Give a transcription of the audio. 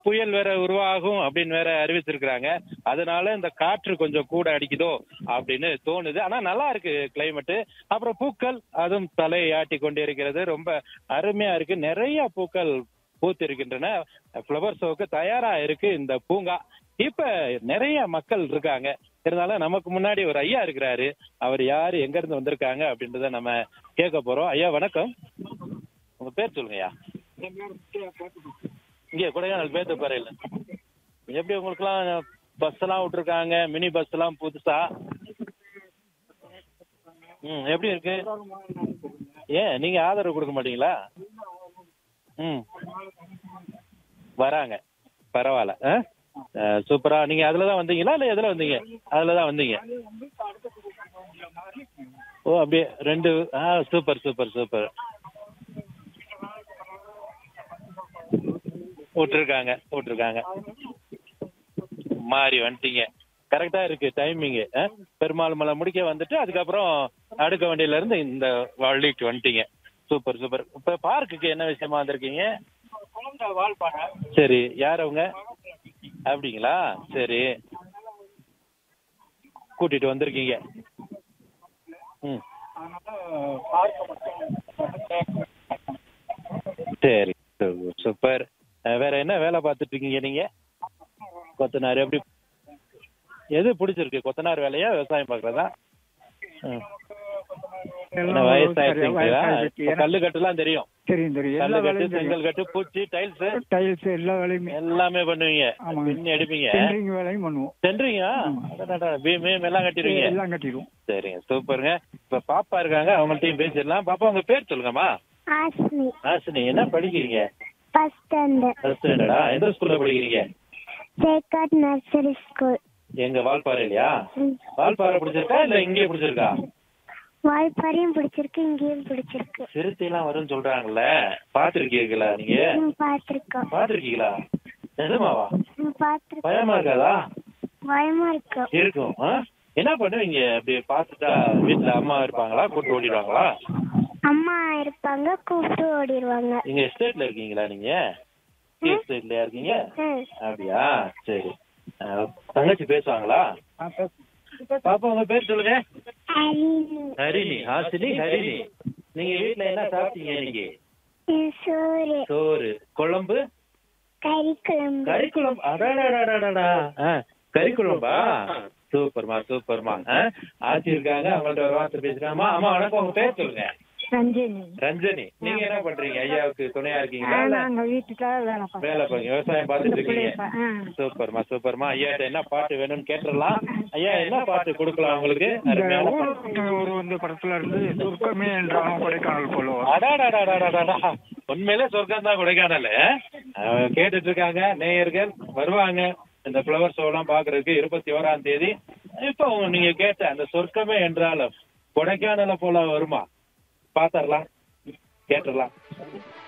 புயல் வேற உருவாகும் அப்படின்னு வேற அறிவிச்சிருக்கிறாங்க அதனால இந்த காற்று கொஞ்சம் கூட அடிக்குதோ அப்படின்னு தோணுது ஆனா நல்லா இருக்கு கிளைமேட் அப்புறம் பூக்கள் அதுவும் தலையாட்டி கொண்டிருக்கிறது ரொம்ப அருமையா இருக்கு நிறைய பூக்கள் பூத்து இருக்கின்றன ஃப்ளவர் ஷோக்கு தயாரா இருக்கு இந்த பூங்கா இப்ப நிறைய மக்கள் இருக்காங்க இருந்தாலும் நமக்கு முன்னாடி ஒரு ஐயா இருக்கிறாரு அவர் யாரு எங்க இருந்து வந்திருக்காங்க அப்படின்றத நம்ம கேட்க போறோம் ஐயா வணக்கம் உங்க பேர் சொல்லுங்கய்யா இங்கே கொடைக்கானல் பேத்து பாறையில் எப்படி உங்களுக்குலாம் பஸ் எல்லாம் விட்டுருக்காங்க மினி பஸ் எல்லாம் புதுசா ம் எப்படி இருக்கு ஏன் நீங்க ஆதரவு கொடுக்க மாட்டீங்களா ம் வராங்க பரவாயில்ல ஆ ஆ, சூப்பரா நீங்க அதுல தான் வந்தீங்களா இல்ல எதுல வந்தீங்க அதுல தான் வந்தீங்க ஓ அப்படியே ரெண்டு ஆ சூப்பர் சூப்பர் சூப்பர் விட்டுருக்காங்க விட்டுருக்காங்க மாறி வந்துட்டீங்க கரெக்டா இருக்கு டைமிங் பெருமாள் மலை முடிக்க வந்துட்டு அதுக்கப்புறம் அடுக்க வண்டியில இருந்து இந்த வள்ளிக்கு வந்துட்டீங்க சூப்பர் சூப்பர் இப்ப பார்க்குக்கு என்ன விஷயமா வந்திருக்கீங்க சரி யார் அவங்க அப்படிங்களா சரி கூட்டிட்டு வந்திருக்கீங்க ம் சரி சு- சூப்பர் அஹ் வேற என்ன வேலை பார்த்துட்டு இருக்கீங்க நீங்க கொத்தனார் எப்படி எது பிடிச்சிருக்கு கொத்தனார் வேலையா விவசாயம் பார்க்கறதா ம். என்ன வயசாயிருக்கீங்களா இப்ப கல்லு கட்டுலாம் தெரியும் தெரியும் தெரியும் எல்லா கல்லு கட்டு வேலையும் தெரியும் செங்கல் கட்டு பூச்சி டைல்ஸ் டைல்ஸ் எல்லா வேலையுமே எல்லாமே பண்ணுவீங்க ஆமாங்க. பின்னி அடிப்பீங்க சென்ட்ரிங் வேலையும் பண்ணுவோம் சென்றீங்க பீம் பீம் எல்லாம் கட்டிடுவீங்க எல்லாம் கட்டிடுவோம் சரிங்க சூப்பருங்க இப்ப பாப்பா இருக்காங்க அவங்கள்ட்டையும் பேசிடலாம் பாப்பா உங்க பேர் சொல்லுங்கம்மா ஆஸ்மி ஆசினி என்ன படிக்கிறீங்க ஃபர்ஸ்ட் ஸ்டாண்டர்ட் ஃபர்ஸ்ட் ஸ்டாண்டர்டா எந்த ஸ்கூல்ல படிக்கிறீங்க சேக்காட் நர்சரி ஸ்கூல் எங்க வால்பாறையிலயா வால்பாறை பிடிச்சிருக்கா இல்ல இங்கே பிடிச்சிருக்கா வாய்ப்பாறையும் பிடிச்சிருக்கு இங்கேயும் பிடிச்சிருக்கு சிறுத்தை எல்லாம் வரும்னு சொல்றாங்கல்ல பாத்திருக்கீங்களா நீங்க ம், பார்த்திருக்கோம் பாத்திருக்கீங்களா நிஜமாவா ம், பார்த்திருக்கோம் பயமா இருக்காதா பயமா இருக்கும் இருக்கும் ஆ? என்ன பண்ணுவீங்க அப்படி பார்த்துட்டா வீட்டுல அம்மா இருப்பாங்களா கூட்டு ஓடிடுவாங்களா அம்மா இருப்பாங்க கூப்பிட்டு ஓடிடுவாங்க நீங்க எஸ்டேட்ல இருக்கீங்களா நீங்க எஸ்டேட்லயா இருக்கீங்க ம். அப்படியா சரி ஆ, தங்கச்சி பேசுவாங்களா பாப்பா உங்க பேர் சொல்லுங்க அரிணி ஹரிணி ஹாசினி ஹரிணி நீங்க வீட்ல என்ன சாப்பிட்டீங்க இன்னைக்கு ம், சோறு சோறு குழம்பு கறி குழம்பு கறி குழம்பு அடாடாடாடாடா ஆ, கறி குழம்பா சூப்பர்மா சூப்பர்மா ஆ, ஆச்சி இருக்காங்க அவங்கள்ட்ட ஒரு வார்த்தை பேசுறாமா அம்மா வணக்கம் உங்க பேர் சொல்லுங்க ரஞ்சினி ரஞ்சனி நீங்க என்ன பண்றீங்க ஐயாவுக்கு துணையா இருக்கீங்களா இல்ல நாங்க வீட்டுக்காக வேலை பார்க்கறோம். வேலை பாருங்க விவசாயம் பார்த்துட்டு இருக்கீங்க ஆ. சூப்பர்மா சூப்பர்மா ஐயாட்ட என்ன பாட்டு வேணும்னு கேட்டுடலாம் ஐயா என்ன பாட்டு கொடுக்கலாம் உங்களுக்கு இந்த அருமையான ஊர் பாட்டு. விட்டு ஊர் வந்து படத்துல இருந்து சுருக்கமே என்றாலும் கொடைக்கானல் போலுவோம் அடாடாடாடாடாடா. உண்மையிலே சொர்க்கம் தான் கொடைக்கானல் அஹ் கேட்டுட்டு இருக்காங்க நேயர்கள் வருவாங்க இந்த ஃப்ளவர் ஷோ எல்லாம் பாக்குறதுக்கு இருபத்தி ஓராம் தேதி இப்போ உங்க- நீங்க கேட்ட அந்த சொர்க்கமே என்றாலும் கொடைக்கானல போல வருமா பாத்தரலாம் கேட்டுடலாம்